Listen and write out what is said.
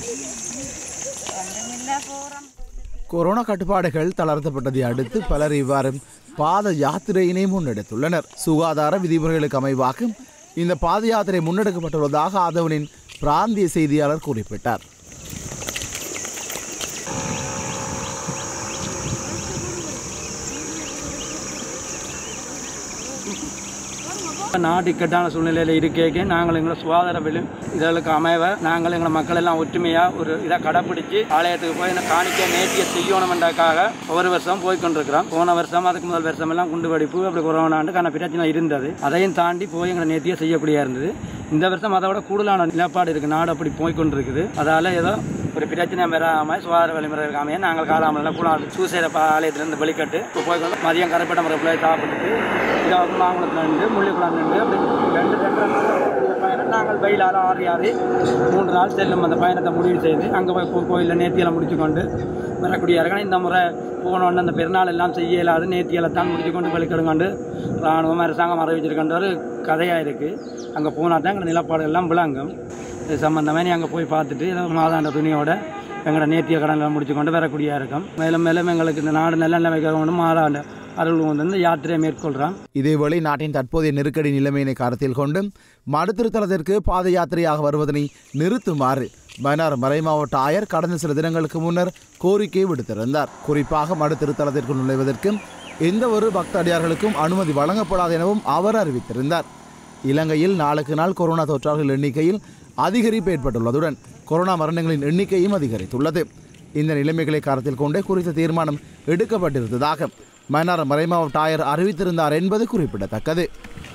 corona கட்டுப்பாடுகள் தளர்த்தப்பட்டதை அடுத்து பலர் இவ்வாறு பாத யாத்திரையினை முன்னெடுத்துள்ளனர் சுகாதார விதிமுறைகளுக்கு அமைவாக இந்த பாத யாத்திரை முன்னெடுக்கப்பட்டுள்ளதாக ஆதவனின் பிராந்திய செய்தியாளர் குறிப்பிட்டார் நாடு இக்கட்டான சூழ்நிலையில் இருக்கேக்க நாங்கள் எங்களை சுகாதார விழு இதற்கு அமைவ நாங்கள் எங்களை மக்கள் எல்லாம் ஒற்றுமையாக ஒரு இதை கடைப்பிடிச்சு ஆலயத்துக்கு போய் இந்த காணிக்கை நேர்த்திய செய்யணுமென்றக்காக ஒவ்வொரு வருஷம் போய் கொண்டிருக்கிறோம் போன வருஷம் அதுக்கு முதல் வருஷம் எல்லாம் குண்டு வெடிப்பு அப்படி கொரோனாண்டுக்கான பிரச்சனை இருந்தது அதையும் தாண்டி போய் எங்களை நேர்த்திய செய்யக்கூடிய இருந்தது இந்த வருஷம் அதை விட கூடுதலான நிலப்பாடு இருக்குது நாடு அப்படி போய் கொண்டிருக்குது அதால் ஏதோ ஒரு பிரச்சனை வராமல் சுகாதார வழிமுறை இருக்காமையே நாங்கள் காலாமல் கூடாது சூசைர ஆலயத்திலேருந்து வெளிக்கட்டு இப்போ போய் கொண்டு மதியம் கரைப்பட்ட முறை பிள்ளை சாப்பிட்டுட்டு இதை மாங்குளத்தில் நின்று முள்ளிக்குளம் நின்று அப்படி ரெண்டு ரெண்டு இந்த பயணம் நாங்கள் வெயிலால் ஆறி ஆறி மூன்று நாள் செல்லும் அந்த பயணத்தை முடிவு செய்து அங்கே போய் கோ- கோயிலில் நேர்த்தியெல்லாம் முடிச்சு கொண்டு வரக்கூடிய இருக்கணும் இந்த முறை போனோன்னு அந்த பெருநாள் எல்லாம் செய்ய இயலாது நேர்த்தியெல்லாம் தான் முடிச்சு கொண்டு வெளிக்கெடுங்கண்டு இராணுவம் அரசாங்கம் அறிவிச்சிருக்கின்ற ஒரு கதையாக இருக்குது அங்கே போனால் தான் எங்கள் நிலப்பாடு எல்லாம் விளங்கும் இது சம்பந்தமாக நீ அங்கே போய் பார்த்துட்டு ஏதோ மாதாண்ட துணியோட எங்களோட நேர்த்திய கடனில் முடிச்சு கொண்டு வரக்கூடிய இருக்கும் மேலும் மேலும் எங்களுக்கு இந்த நாடு நல்ல நிலைமைக்கு மாதாண்ட அருள் வந்து யாத்திரையை மேற்கொள்கிறோம் இதேவேளை நாட்டின் தற்போதைய நெருக்கடி நிலைமையினை கருத்தில் கொண்டு மடுத்திருத்தலத்திற்கு பாத யாத்திரையாக வருவதனை நிறுத்துமாறு மன்னார் மறைமாவட்ட ஆயர் கடந்த சில தினங்களுக்கு முன்னர் கோரிக்கை விடுத்திருந்தார் குறிப்பாக மடுத்திருத்தலத்திற்கு நுழைவதற்கு எந்த ஒரு பக்த அடியார்களுக்கும் அனுமதி வழங்கப்படாது எனவும் அவர் அறிவித்திருந்தார் இலங்கையில் நாளுக்கு நாள் கொரோனா தொற்றாளர்கள் எண்ணிக்கையில் அதிகரிப்பு ஏற்பட்டுள்ளதுடன் கொரோனா மரணங்களின் எண்ணிக்கையும் அதிகரித்துள்ளது இந்த நிலைமைகளை கருத்தில் கொண்டே குறித்த தீர்மானம் எடுக்கப்பட்டிருந்ததாக மன்னார் மறைமாவட்ட ஆயர் அறிவித்திருந்தார் என்பது குறிப்பிடத்தக்கது